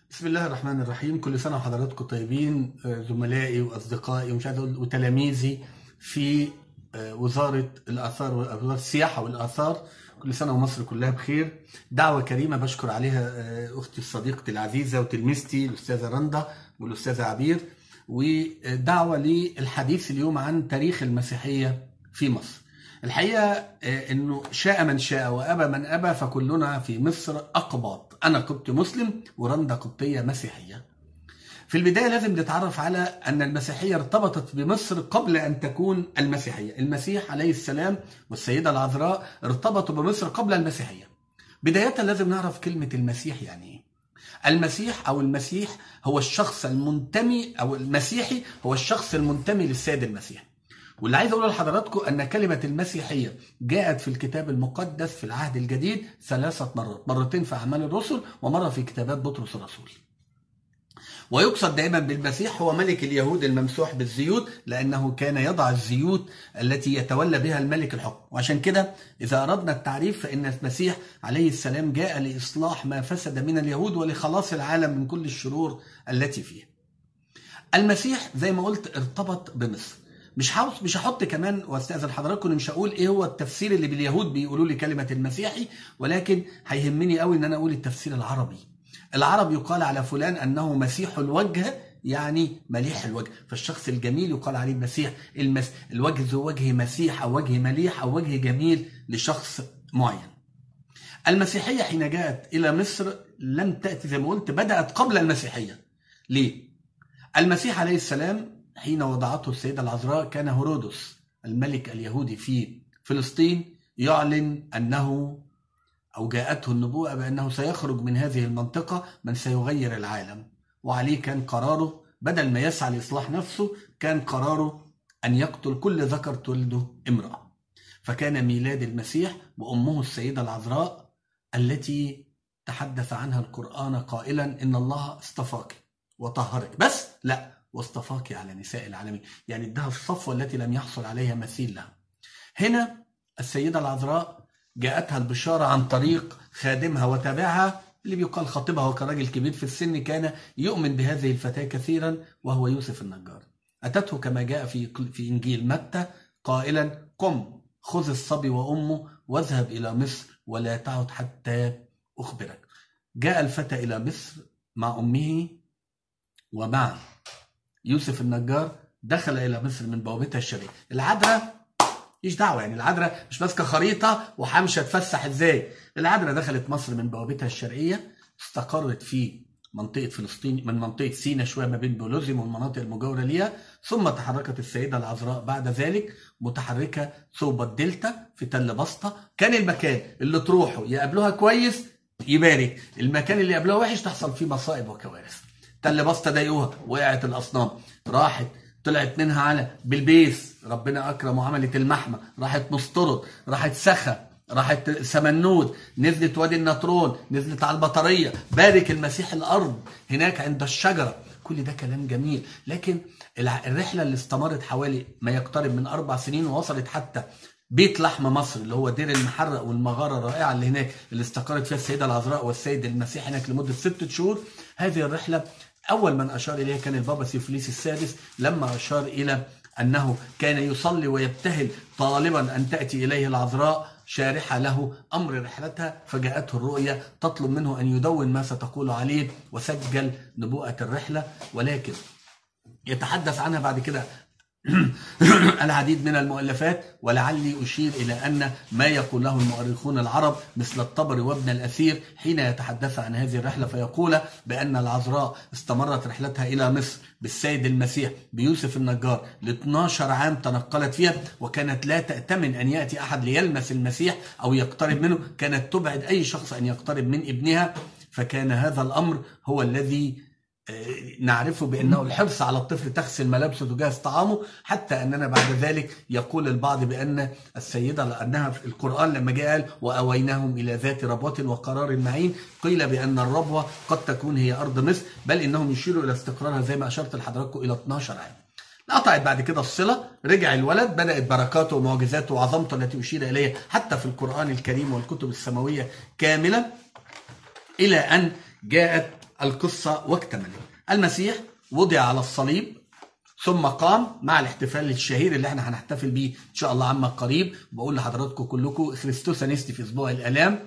بسم الله الرحمن الرحيم كل سنة وحضراتكم طيبين آه، زملائي وأصدقائي ومش عايز أقول وتلاميذي في آه، وزارة الآثار وزارة السياحة والآثار كل سنة ومصر كلها بخير دعوة كريمة بشكر عليها آه، أختي الصديقة العزيزة وتلميذتي الأستاذة رندا والأستاذة عبير ودعوة للحديث اليوم عن تاريخ المسيحية في مصر الحقيقة آه، أنه شاء من شاء وأبى من أبى فكلنا في مصر أقباط أنا قبطي مسلم ورندا قبطية مسيحية في البداية لازم نتعرف على أن المسيحية ارتبطت بمصر قبل أن تكون المسيحية المسيح عليه السلام والسيدة العذراء ارتبطوا بمصر قبل المسيحية بداية لازم نعرف كلمة المسيح يعني إيه المسيح أو المسيح هو الشخص المنتمي أو المسيحي هو الشخص المنتمي للسيد المسيح واللي عايز اقوله لحضراتكم ان كلمه المسيحيه جاءت في الكتاب المقدس في العهد الجديد ثلاثه مرات، مرتين في اعمال الرسل ومره في كتابات بطرس الرسول. ويقصد دائما بالمسيح هو ملك اليهود الممسوح بالزيوت لانه كان يضع الزيوت التي يتولى بها الملك الحكم، وعشان كده اذا اردنا التعريف فان المسيح عليه السلام جاء لاصلاح ما فسد من اليهود ولخلاص العالم من كل الشرور التي فيه. المسيح زي ما قلت ارتبط بمصر. مش هحط مش هحط كمان واستاذن حضراتكم مش هقول ايه هو التفسير اللي باليهود بيقولوا لي كلمه المسيحي ولكن هيهمني قوي ان انا اقول التفسير العربي العرب يقال على فلان انه مسيح الوجه يعني مليح الوجه فالشخص الجميل يقال عليه مسيح المس... الوجه ذو وجه مسيح او وجه مليح او وجه جميل لشخص معين المسيحيه حين جاءت الى مصر لم تاتي زي ما قلت بدات قبل المسيحيه ليه المسيح عليه السلام حين وضعته السيدة العذراء كان هرودس الملك اليهودي في فلسطين يعلن أنه أو جاءته النبوءة بأنه سيخرج من هذه المنطقة من سيغير العالم وعليه كان قراره بدل ما يسعى لإصلاح نفسه كان قراره أن يقتل كل ذكر تولده امرأة فكان ميلاد المسيح وأمه السيدة العذراء التي تحدث عنها القرآن قائلا إن الله اصطفاك وطهرك بس لا واصطفاك على نساء العالمين يعني ادها الصفوة التي لم يحصل عليها مثيل لها هنا السيدة العذراء جاءتها البشارة عن طريق خادمها وتابعها اللي بيقال خطيبها وكراجل كبير في السن كان يؤمن بهذه الفتاة كثيرا وهو يوسف النجار أتته كما جاء في في إنجيل متى قائلا قم خذ الصبي وأمه واذهب إلى مصر ولا تعد حتى أخبرك جاء الفتى إلى مصر مع أمه ومع يوسف النجار دخل الى مصر من بوابتها الشرقيه العذراء مش دعوه يعني العذراء مش ماسكه خريطه وحامشه تفسح ازاي العذراء دخلت مصر من بوابتها الشرقيه استقرت في منطقه فلسطين من منطقه سينا شويه ما بين بولوزيم والمناطق المجاوره ليها ثم تحركت السيده العذراء بعد ذلك متحركه صوب الدلتا في تل بسطه كان المكان اللي تروحوا يقابلوها كويس يبارك المكان اللي يقابلوها وحش تحصل فيه مصائب وكوارث تل بسطة ضايقوها وقعت الاصنام راحت طلعت منها على بلبيس ربنا اكرم وعملت المحمى راحت مسترد راحت سخا راحت سمنود نزلت وادي النطرون نزلت على البطريه بارك المسيح الارض هناك عند الشجره كل ده كلام جميل لكن الرحله اللي استمرت حوالي ما يقترب من اربع سنين ووصلت حتى بيت لحم مصر اللي هو دير المحرق والمغاره الرائعه اللي هناك اللي استقرت فيها السيده العذراء والسيد المسيح هناك لمده ستة شهور هذه الرحله أول من أشار إليها كان البابا سيفليس السادس لما أشار إلى أنه كان يصلي ويبتهل طالبا أن تأتي إليه العذراء شارحة له أمر رحلتها فجاءته الرؤية تطلب منه أن يدون ما ستقول عليه وسجل نبوءة الرحلة ولكن يتحدث عنها بعد كده العديد من المؤلفات ولعلي أشير إلى أن ما يقول له المؤرخون العرب مثل الطبري وابن الأثير حين يتحدث عن هذه الرحلة فيقول بأن العذراء استمرت رحلتها إلى مصر بالسيد المسيح بيوسف النجار ل 12 عام تنقلت فيها وكانت لا تأتمن أن يأتي أحد ليلمس المسيح أو يقترب منه كانت تبعد أي شخص أن يقترب من ابنها فكان هذا الأمر هو الذي نعرفه بانه الحرص على الطفل تغسل ملابسه تجهز طعامه حتى اننا بعد ذلك يقول البعض بان السيده لانها في القران لما جاء قال واويناهم الى ذات ربوه وقرار معين قيل بان الربوه قد تكون هي ارض مصر بل انهم يشيروا الى استقرارها زي ما اشرت لحضراتكم الى 12 عام. قطعت بعد كده الصله رجع الولد بدات بركاته ومعجزاته وعظمته التي اشير اليها حتى في القران الكريم والكتب السماويه كامله الى ان جاءت القصة واكتملت المسيح وضع على الصليب ثم قام مع الاحتفال الشهير اللي احنا هنحتفل بيه ان شاء الله عما قريب بقول لحضراتكم كلكم خريستوس انستي في اسبوع الالام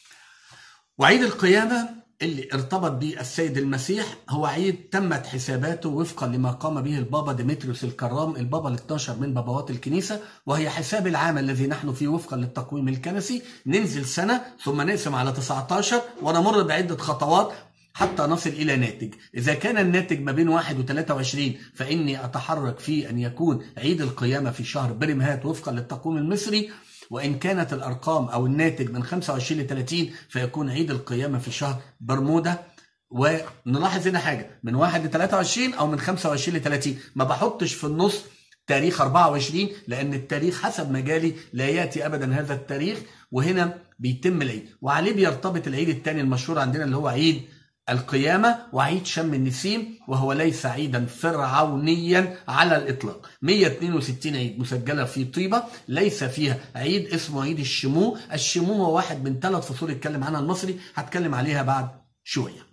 وعيد القيامه اللي ارتبط به السيد المسيح هو عيد تمت حساباته وفقا لما قام به البابا ديمتريوس الكرام البابا ال 12 من بابوات الكنيسه وهي حساب العام الذي نحن فيه وفقا للتقويم الكنسي ننزل سنه ثم نقسم على 19 ونمر بعده خطوات حتى نصل إلى ناتج إذا كان الناتج ما بين 1 و 23 فإني أتحرك في أن يكون عيد القيامة في شهر برمهات وفقا للتقويم المصري وإن كانت الأرقام أو الناتج من 25 ل 30 فيكون عيد القيامة في شهر برمودا ونلاحظ هنا حاجة من 1 ل 23 أو من 25 ل 30 ما بحطش في النص تاريخ 24 لأن التاريخ حسب مجالي لا يأتي أبدا هذا التاريخ وهنا بيتم العيد وعليه بيرتبط العيد الثاني المشهور عندنا اللي هو عيد القيامة وعيد شم النسيم وهو ليس عيدا فرعونيا على الإطلاق 162 عيد مسجلة في طيبة ليس فيها عيد اسمه عيد الشمو الشمو هو واحد من ثلاث فصول اتكلم عنها المصري هتكلم عليها بعد شوية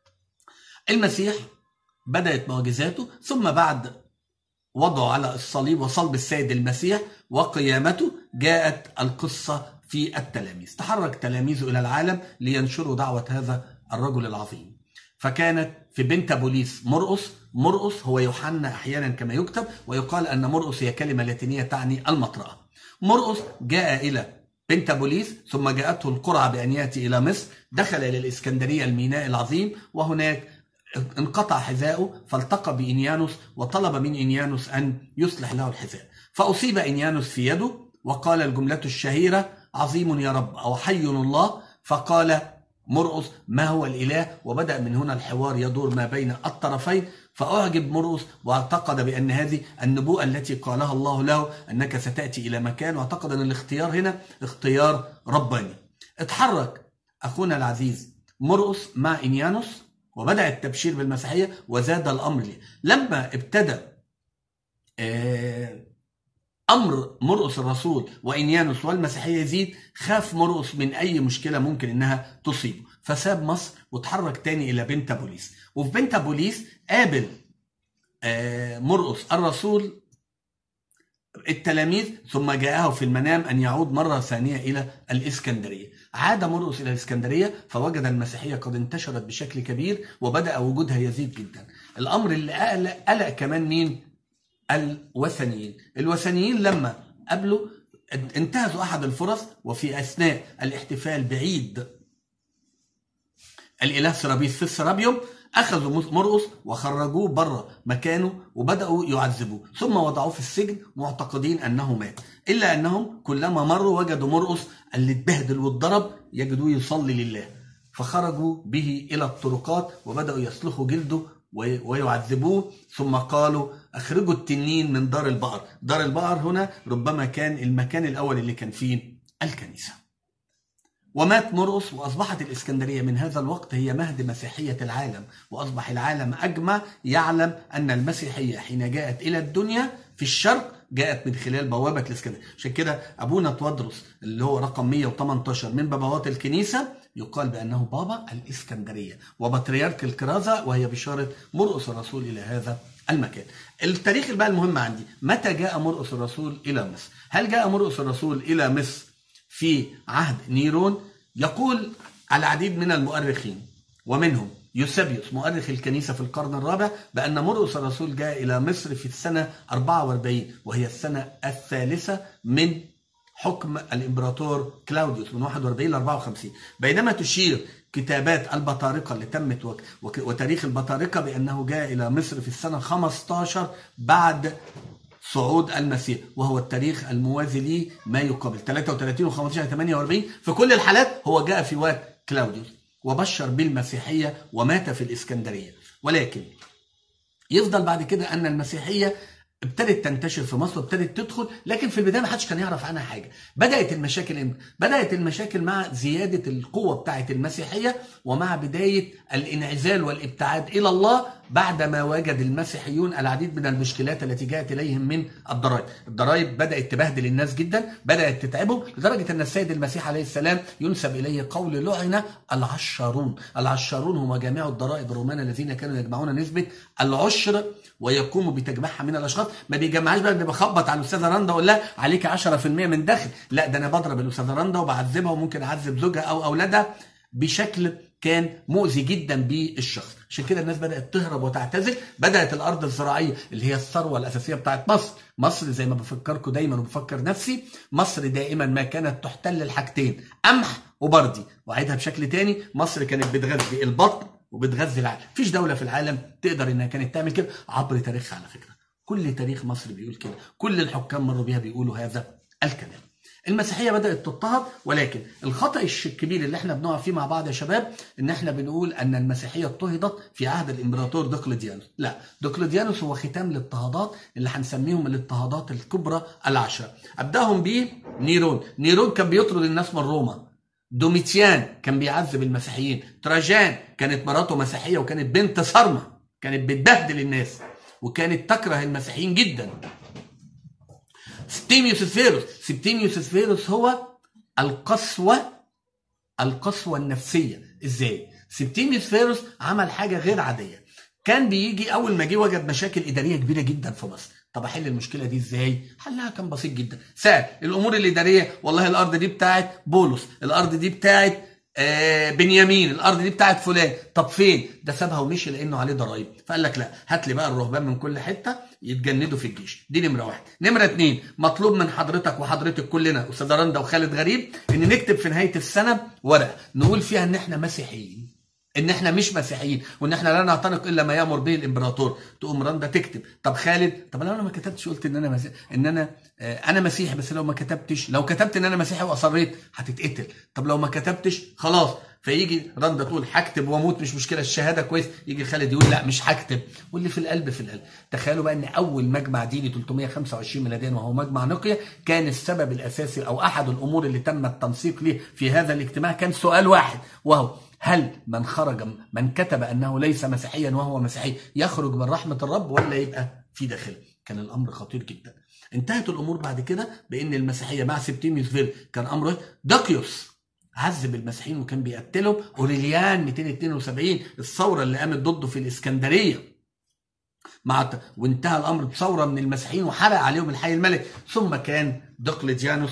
المسيح بدأت معجزاته ثم بعد وضعه على الصليب وصلب السيد المسيح وقيامته جاءت القصة في التلاميذ تحرك تلاميذه إلى العالم لينشروا دعوة هذا الرجل العظيم فكانت في بنت بوليس مرقس مرقس هو يوحنا احيانا كما يكتب ويقال ان مرقس هي كلمه لاتينيه تعني المطرقه مرقس جاء الى بنت بوليس ثم جاءته القرعه بان ياتي الى مصر دخل الى الاسكندريه الميناء العظيم وهناك انقطع حذاؤه فالتقى بإنيانوس وطلب من إنيانوس أن يصلح له الحذاء فأصيب إنيانوس في يده وقال الجملة الشهيرة عظيم يا رب أو حي الله فقال مرقس ما هو الإله وبدأ من هنا الحوار يدور ما بين الطرفين فأعجب مرقس واعتقد بأن هذه النبوءة التي قالها الله له أنك ستأتي إلى مكان واعتقد أن الاختيار هنا اختيار رباني اتحرك أخونا العزيز مرقس مع إنيانوس وبدأ التبشير بالمسيحية وزاد الأمر ليه لما ابتدى أمر مرقس الرسول وإنيانوس والمسيحية يزيد خاف مرقس من أي مشكلة ممكن إنها تصيبه فساب مصر وتحرك تاني إلى بنت بوليس وفي بنت بوليس قابل مرقس الرسول التلاميذ ثم جاءه في المنام أن يعود مرة ثانية إلى الإسكندرية عاد مرقس إلى الإسكندرية فوجد المسيحية قد انتشرت بشكل كبير وبدأ وجودها يزيد جدا الأمر اللي قلق, قلق كمان مين الوثنيين الوثنيين لما قابلوا انتهزوا أحد الفرص وفي أثناء الاحتفال بعيد الإله سرابيس في السرابيوم أخذوا مرقس وخرجوه بره مكانه وبدأوا يعذبوه ثم وضعوه في السجن معتقدين أنه مات إلا أنهم كلما مروا وجدوا مرقس اللي اتبهدل واتضرب يجدوه يصلي لله فخرجوا به إلى الطرقات وبدأوا يسلخوا جلده ويعذبوه ثم قالوا اخرجوا التنين من دار البقر دار البقر هنا ربما كان المكان الاول اللي كان فيه الكنيسه ومات مرقس واصبحت الاسكندريه من هذا الوقت هي مهد مسيحيه العالم واصبح العالم اجمع يعلم ان المسيحيه حين جاءت الى الدنيا في الشرق جاءت من خلال بوابه الاسكندريه عشان كده ابونا توادرس اللي هو رقم 118 من بابوات الكنيسه يقال بانه بابا الاسكندريه وبطريرك الكرازه وهي بشاره مرقس الرسول الى هذا المكان. التاريخ بقى المهم عندي متى جاء مرقس الرسول الى مصر؟ هل جاء مرقس الرسول الى مصر في عهد نيرون؟ يقول العديد من المؤرخين ومنهم يوسبيوس مؤرخ الكنيسة في القرن الرابع بأن مرقس الرسول جاء إلى مصر في السنة 44 وهي السنة الثالثة من حكم الامبراطور كلاوديوس من 41 ل 54 بينما تشير كتابات البطارقة اللي تمت وك وك وتاريخ البطارقة بأنه جاء إلى مصر في السنة 15 بعد صعود المسيح وهو التاريخ الموازي ليه ما يقابل 33 و 15 48 في كل الحالات هو جاء في وقت كلاوديوس وبشر بالمسيحية ومات في الإسكندرية ولكن يفضل بعد كده أن المسيحية ابتدت تنتشر في مصر وابتدت تدخل لكن في البدايه ما حدش كان يعرف عنها حاجه بدات المشاكل امتى بدات المشاكل مع زياده القوه بتاعه المسيحيه ومع بدايه الانعزال والابتعاد الى الله بعدما وجد المسيحيون العديد من المشكلات التي جاءت اليهم من الضرائب، الضرائب بدات تبهدل الناس جدا، بدات تتعبهم لدرجه ان السيد المسيح عليه السلام ينسب اليه قول لعن العشارون، العشارون هم جامعو الضرائب الرومان الذين كانوا يجمعون نسبه العشر ويقوموا بتجميعها من الاشخاص، ما بيجمعهاش بقى اني بخبط على الاستاذه رندا اقول لها عليك 10% من دخل، لا ده انا بضرب الاستاذه رندا وبعذبها وممكن اعذب زوجها او اولادها بشكل كان مؤذي جدا بالشخص عشان كده الناس بدات تهرب وتعتزل بدات الارض الزراعيه اللي هي الثروه الاساسيه بتاعت مصر مصر زي ما بفكركم دايما وبفكر نفسي مصر دائما ما كانت تحتل الحاجتين قمح وبردي واعيدها بشكل تاني مصر كانت بتغذي البطن وبتغذي العالم مفيش دوله في العالم تقدر انها كانت تعمل كده عبر تاريخها على فكره كل تاريخ مصر بيقول كده كل الحكام مروا بيها بيقولوا هذا الكلام المسيحيه بدات تضطهد ولكن الخطا الكبير اللي احنا بنقع فيه مع بعض يا شباب ان احنا بنقول ان المسيحيه اضطهدت في عهد الامبراطور دقلديانوس لا دقلديانوس هو ختام الاضطهادات اللي هنسميهم الاضطهادات الكبرى العشره ابداهم بيه نيرون نيرون كان بيطرد الناس من روما دوميتيان كان بيعذب المسيحيين تراجان كانت مراته مسيحيه وكانت بنت صارمه كانت بتبهدل الناس وكانت تكره المسيحيين جدا سبتيميوس سفيروس سبتيميوس سفيروس هو القسوة القسوة النفسية ازاي سبتيميوس سفيروس عمل حاجة غير عادية كان بيجي اول ما جه وجد مشاكل اداريه كبيره جدا في مصر طب احل المشكله دي ازاي حلها كان بسيط جدا سهل الامور الاداريه والله الارض دي بتاعت بولس الارض دي بتاعت آه بنيامين الارض دي بتاعت فلان طب فين ده سابها ومشي لانه عليه ضرايب فقال لك لا هات لي بقى الرهبان من كل حته يتجندوا في الجيش دي نمره واحد نمره اتنين مطلوب من حضرتك وحضرتك كلنا استاذ رندا وخالد غريب ان نكتب في نهايه السنه ورقه نقول فيها ان احنا مسيحيين ان احنا مش مسيحيين وان احنا لا نعتنق الا ما يامر به الامبراطور تقوم رندا تكتب طب خالد طب لو انا ما كتبتش قلت ان انا مسيح ان انا آه انا مسيحي بس لو ما كتبتش لو كتبت ان انا مسيحي واصريت هتتقتل طب لو ما كتبتش خلاص فيجي رندا تقول هكتب واموت مش مشكله الشهاده كويس يجي خالد يقول لا مش هكتب واللي في القلب في القلب تخيلوا بقى ان اول مجمع ديني 325 ميلاديا وهو مجمع نقيه كان السبب الاساسي او احد الامور اللي تم التنسيق ليه في هذا الاجتماع كان سؤال واحد وهو هل من خرج من كتب انه ليس مسيحيا وهو مسيحي يخرج من رحمه الرب ولا يبقى في داخله؟ كان الامر خطير جدا. انتهت الامور بعد كده بان المسيحيه مع سبتيميوس فير كان امره داكيوس عذب المسيحيين وكان بيقتلهم اوريليان 272 الثوره اللي قامت ضده في الاسكندريه مع وانتهى الامر بثوره من المسيحيين وحرق عليهم الحي الملك ثم كان دقلديانوس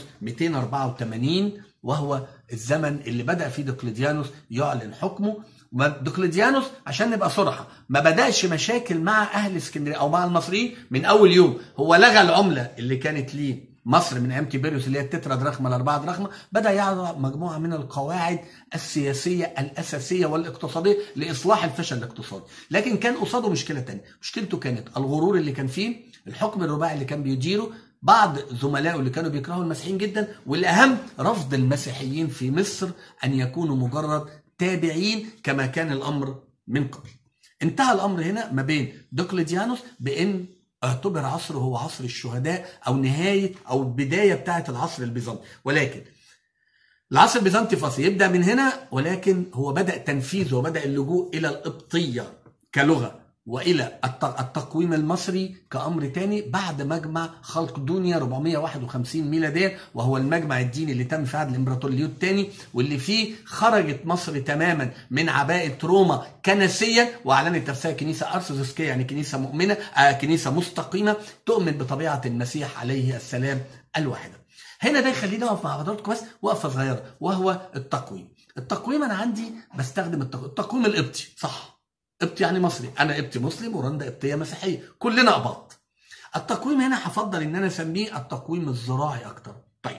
284 وهو الزمن اللي بدا فيه دقلديانوس يعلن حكمه دقلديانوس عشان نبقى صراحة ما بدأش مشاكل مع أهل اسكندرية أو مع المصريين من أول يوم هو لغى العملة اللي كانت ليه مصر من ايام تيبيريوس اللي هي التترا دراخما الاربعه دراخما بدا يضع مجموعه من القواعد السياسيه الاساسيه والاقتصاديه لاصلاح الفشل الاقتصادي لكن كان قصاده مشكله ثانيه مشكلته كانت الغرور اللي كان فيه الحكم الرباعي اللي كان بيديره بعض زملائه اللي كانوا بيكرهوا المسيحيين جدا والاهم رفض المسيحيين في مصر ان يكونوا مجرد تابعين كما كان الامر من قبل انتهى الامر هنا ما بين دقلديانوس بان اعتبر عصره هو عصر الشهداء او نهايه او بدايه بتاعه العصر البيزنطي ولكن العصر البيزنطي فصل يبدا من هنا ولكن هو بدا تنفيذه وبدا اللجوء الى القبطيه كلغه والى التقويم المصري كامر تاني بعد مجمع خلق دنيا 451 ميلاديا وهو المجمع الديني اللي تم في عهد الامبراطور ليو الثاني واللي فيه خرجت مصر تماما من عباءه روما كنسيا واعلنت نفسها كنيسه ارثوذكسيه يعني كنيسه مؤمنه آه كنيسه مستقيمه تؤمن بطبيعه المسيح عليه السلام الواحده. هنا ده يخليني اقف مع حضراتكم بس وقفه صغيره وهو التقويم. التقويم انا عندي بستخدم التقويم, التقويم القبطي صح قبطي يعني مصري انا قبطي مسلم ورندا قبطيه مسيحيه كلنا قباط التقويم هنا هفضل ان انا اسميه التقويم الزراعي اكتر طيب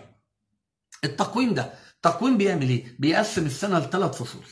التقويم ده تقويم بيعمل ايه بيقسم السنه لثلاث فصول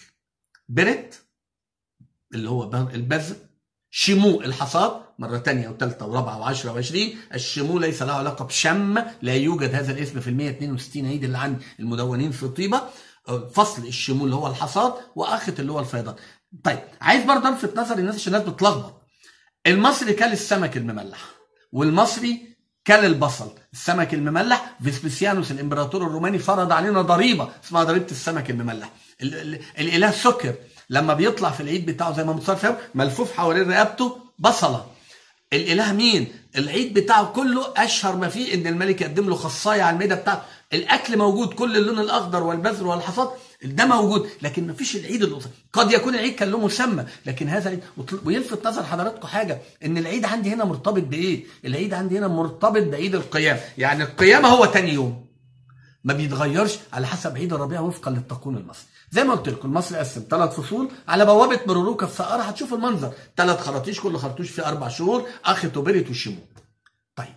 برت اللي هو البذر شمو الحصاد مرة تانية وثالثة ورابعة وعشرة وعشرين الشمو ليس له علاقة بشم لا يوجد هذا الاسم في ال 162 عيد اللي عند المدونين في طيبة فصل الشمو اللي هو الحصاد واخت اللي هو الفيضان طيب عايز برضه الفت نظر الناس عشان الناس بتلخبط المصري كل السمك المملح والمصري كل البصل السمك المملح فيسبسيانوس الامبراطور الروماني فرض علينا ضريبه اسمها ضريبه السمك المملح ال ال الاله سكر لما بيطلع في العيد بتاعه زي ما متصور فاهم ملفوف حوالين رقبته بصله الاله مين العيد بتاعه كله اشهر ما فيه ان الملك يقدم له خصايه على الميده بتاعته الاكل موجود كل اللون الاخضر والبذر والحصاد ده موجود لكن ما فيش العيد الاسري قد يكون العيد كان له مسمى لكن هذا العيد ويلفت نظر حضراتكم حاجه ان العيد عندي هنا مرتبط بايه العيد عندي هنا مرتبط بعيد القيامه يعني القيامه هو تاني يوم ما بيتغيرش على حسب عيد الربيع وفقا للتقويم المصري زي ما قلت لكم المصري قسم ثلاث فصول على بوابه مرروكه في سقاره هتشوف المنظر ثلاث خراطيش كل خرطوش فيه اربع شهور اخ توبرت والشموت طيب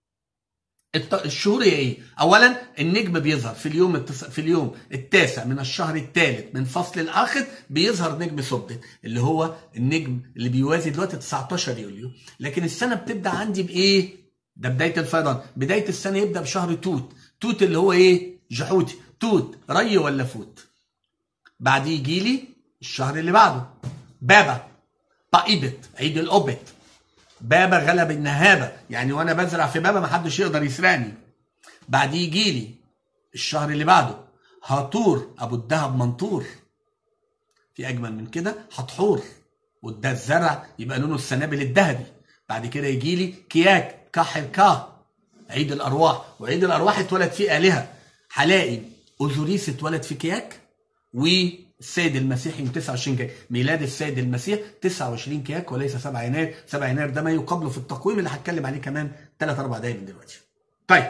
الشهور هي ايه؟ اولا النجم بيظهر في اليوم التس... في اليوم التاسع من الشهر الثالث من فصل الاخر بيظهر نجم سبت اللي هو النجم اللي بيوازي دلوقتي 19 يوليو لكن السنه بتبدا عندي بايه؟ ده بدايه الفيضان بدايه السنه يبدا بشهر توت توت اللي هو ايه؟ جحوتي توت ري ولا فوت بعديه يجي لي الشهر اللي بعده بابا طائبت عيد الأوبت بابا غلب النهابة يعني وانا بزرع في بابا محدش يقدر يسرقني بعديه يجي لي الشهر اللي بعده هاطور ابو الدهب منطور في اجمل من كده هطحور وده الزرع يبقى لونه السنابل الذهبي بعد كده يجي لي كياك كاحر كاه عيد الارواح وعيد الارواح اتولد فيه الهه هلاقي اوزوريس اتولد في كياك والسيد المسيح يوم 29 كياك ميلاد السيد المسيح 29 كياك وليس 7 يناير 7 يناير ده ما يقابله في التقويم اللي هتكلم عليه كمان 3 4 دقايق من دلوقتي طيب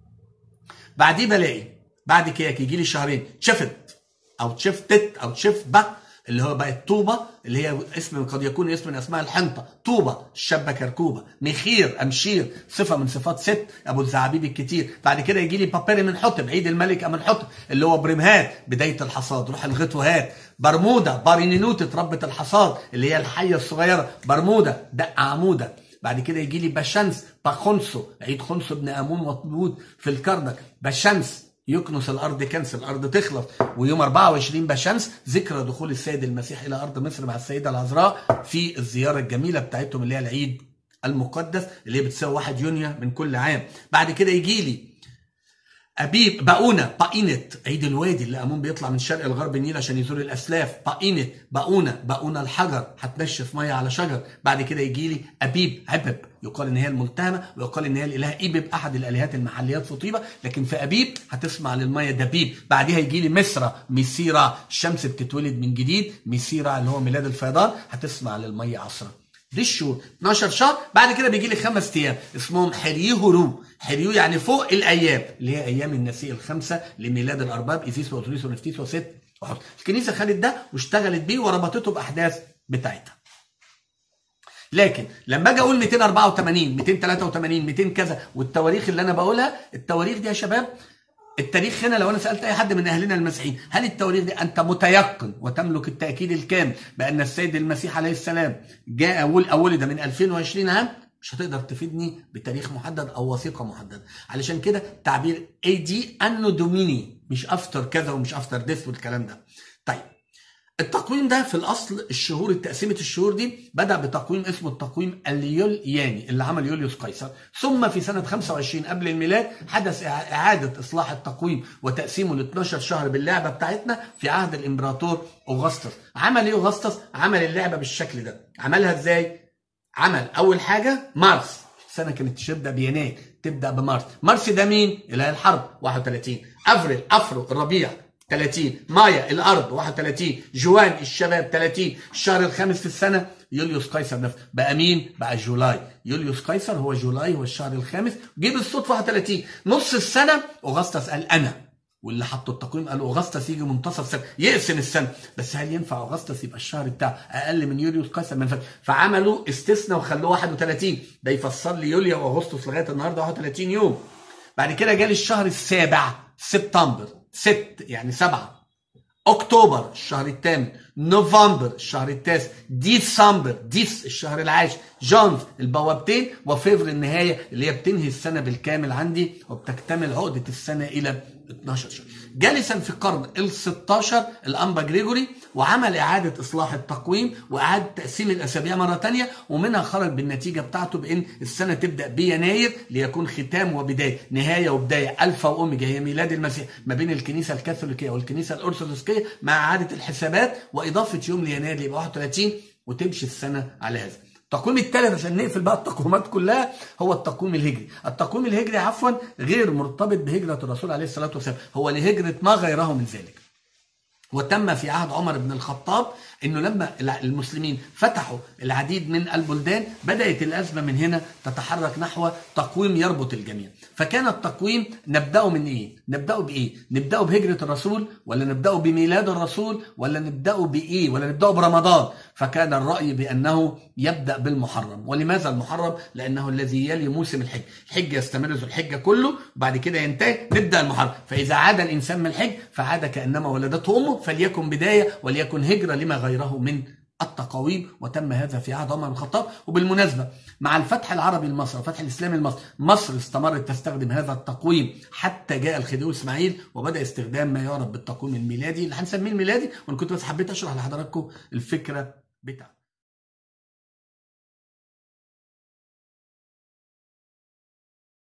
بعديه بلاقي بعد كياك يجي لي شهرين تشفت او تشفتت او تشفبه اللي هو بقت طوبة اللي هي اسم قد يكون اسم من اسماء الحنطة طوبة الشابة كركوبة مخير أمشير صفة من صفات ست أبو الزعابيب الكتير بعد كده يجي لي بابيري من حطب عيد الملك أمن حطب اللي هو برمهات بداية الحصاد روح الغتوهات برمودا بارينينوت ربة الحصاد اللي هي الحية الصغيرة برمودا دق عمودة بعد كده يجي لي باشنس باخونسو عيد خنسو ابن امون وطبود في الكرنك باشنس يكنس الارض كنس الارض تخلص ويوم 24 بشمس ذكرى دخول السيد المسيح الى ارض مصر مع السيده العذراء في الزياره الجميله بتاعتهم اللي هي العيد المقدس اللي هي بتساوي 1 يونيو من كل عام بعد كده يجي لي أبيب باؤونة باينت عيد الوادي اللي أمون بيطلع من شرق الغرب النيل عشان يزور الأسلاف باينت باؤونة باؤونة الحجر هتنشف مية على شجر بعد كده يجي لي أبيب عبب يقال ان هي الملتهمه ويقال ان هي الاله ايبب احد الالهات المحليات في طيبه لكن في ابيب هتسمع للميه دبيب بعدها يجي لي مصر ميسيرا الشمس بتتولد من جديد ميسيرا اللي هو ميلاد الفيضان هتسمع للميه عصرا دي الشهور 12 شهر بعد كده بيجي لي خمس ايام اسمهم حريهرو حريو يعني فوق الايام اللي هي ايام النسيء الخمسه لميلاد الارباب ايزيس واوتوريس ونفتيس وست وحط الكنيسه خدت ده واشتغلت بيه وربطته باحداث بتاعتها لكن لما اجي اقول 284 283 200 كذا والتواريخ اللي انا بقولها التواريخ دي يا شباب التاريخ هنا لو انا سالت اي حد من اهلنا المسيحيين هل التواريخ دي انت متيقن وتملك التاكيد الكامل بان السيد المسيح عليه السلام جاء اول ولد من 2020 عام مش هتقدر تفيدني بتاريخ محدد او وثيقه محدده علشان كده تعبير اي دي انو دوميني مش افتر كذا ومش افتر ديث والكلام ده طيب التقويم ده في الاصل الشهور تقسيمه الشهور دي بدا بتقويم اسمه التقويم اليولياني اللي عمل يوليوس قيصر ثم في سنه 25 قبل الميلاد حدث اعاده اصلاح التقويم وتقسيمه ل 12 شهر باللعبه بتاعتنا في عهد الامبراطور اوغسطس عمل ايه اوغسطس عمل اللعبه بالشكل ده عملها ازاي عمل اول حاجه مارس السنه كانت تبدا بيناير تبدا بمارس مارس ده مين اله الحرب 31 افريل افرو الربيع 30 مايا الارض 31 جوان الشباب 30 الشهر الخامس في السنه يوليوس قيصر نفسه بقى مين بقى جولاي يوليوس قيصر هو جولاي هو الشهر الخامس جه بالصدفه 31 نص السنه اوغسطس قال انا واللي حطوا التقويم قالوا اوغسطس يجي منتصف سنه يقسم السنه بس هل ينفع اوغسطس يبقى الشهر بتاعه اقل من يوليوس قيصر ما ينفعش فعملوا استثناء وخلوه 31 ده يفسر لي يوليو واغسطس لغايه النهارده 31 يوم بعد كده جالي الشهر السابع سبتمبر ست يعني سبعة أكتوبر الشهر الثامن نوفمبر الشهر التاسع ديسمبر ديس الشهر العاشر جونز البوابتين وفيفر النهاية اللي هي بتنهي السنة بالكامل عندي وبتكتمل عقدة السنة إلى 12 شهر جالسا في القرن ال 16 الأنبا جريجوري وعمل إعادة إصلاح التقويم وإعادة تقسيم الأسابيع مرة تانية ومنها خرج بالنتيجة بتاعته بإن السنة تبدأ بيناير ليكون ختام وبداية نهاية وبداية ألفا وأوميجا هي ميلاد المسيح ما بين الكنيسة الكاثوليكية والكنيسة الأرثوذكسية مع إعادة الحسابات واضافه يوم ليناير يبقى 31 وتمشي السنه على هذا التقويم الثالث عشان نقفل بقى التقويمات كلها هو التقويم الهجري التقويم الهجري عفوا غير مرتبط بهجره الرسول عليه الصلاه والسلام هو لهجره ما غيره من ذلك وتم في عهد عمر بن الخطاب انه لما المسلمين فتحوا العديد من البلدان بدات الازمه من هنا تتحرك نحو تقويم يربط الجميع فكان التقويم نبداه من ايه نبداه بايه نبداه بهجره الرسول ولا نبداه بميلاد الرسول ولا نبداه بايه ولا نبداه برمضان فكان الراي بانه يبدا بالمحرم ولماذا المحرم لانه الذي يلي موسم الحج الحج يستمر ذو الحجه كله وبعد كده ينتهي نبدا المحرم فاذا عاد الانسان من الحج فعاد كانما ولدته امه فليكن بدايه وليكن هجره لما غيره من التقاويم وتم هذا في عهد عمر بن الخطاب وبالمناسبة مع الفتح العربي لمصر وفتح الإسلامي لمصر مصر استمرت تستخدم هذا التقويم حتى جاء الخديوي إسماعيل وبدأ استخدام ما يعرف بالتقويم الميلادي اللي هنسميه الميلادي وأنا كنت بس حبيت أشرح لحضراتكم الفكرة بتاعته